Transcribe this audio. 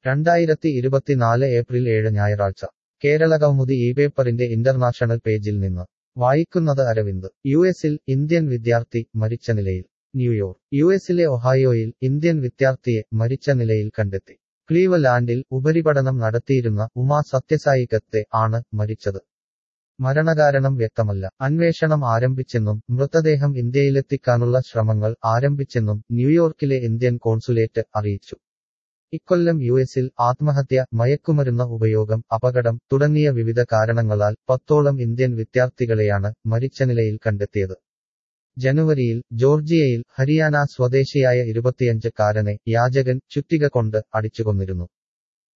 രണ്ടായിരത്തി ഇരുപത്തിനാല് ഏപ്രിൽ ഏഴ് ഞായറാഴ്ച കേരളകൗമുദി ഈ പേപ്പറിന്റെ ഇന്റർനാഷണൽ പേജിൽ നിന്ന് വായിക്കുന്നത് അരവിന്ദ് യു എസിൽ ഇന്ത്യൻ വിദ്യാർത്ഥി മരിച്ച നിലയിൽ ന്യൂയോർക്ക് യു എസിലെ ഒഹായോയിൽ ഇന്ത്യൻ വിദ്യാർത്ഥിയെ മരിച്ച നിലയിൽ കണ്ടെത്തി ക്ലീവലാൻഡിൽ ഉപരിപഠനം നടത്തിയിരുന്ന ഉമാ സത്യസായി ഗത്തെ ആണ് മരിച്ചത് മരണകാരണം വ്യക്തമല്ല അന്വേഷണം ആരംഭിച്ചെന്നും മൃതദേഹം ഇന്ത്യയിലെത്തിക്കാനുള്ള ശ്രമങ്ങൾ ആരംഭിച്ചെന്നും ന്യൂയോർക്കിലെ ഇന്ത്യൻ കോൺസുലേറ്റ് അറിയിച്ചു ഇക്കൊല്ലം യു എസിൽ ആത്മഹത്യ മയക്കുമരുന്ന് ഉപയോഗം അപകടം തുടങ്ങിയ വിവിധ കാരണങ്ങളാൽ പത്തോളം ഇന്ത്യൻ വിദ്യാർത്ഥികളെയാണ് മരിച്ച നിലയിൽ കണ്ടെത്തിയത് ജനുവരിയിൽ ജോർജിയയിൽ ഹരിയാന സ്വദേശിയായ ഇരുപത്തിയഞ്ച് കാരനെ യാചകൻ ചുറ്റിക കൊണ്ട് അടിച്ചുകൊന്നിരുന്നു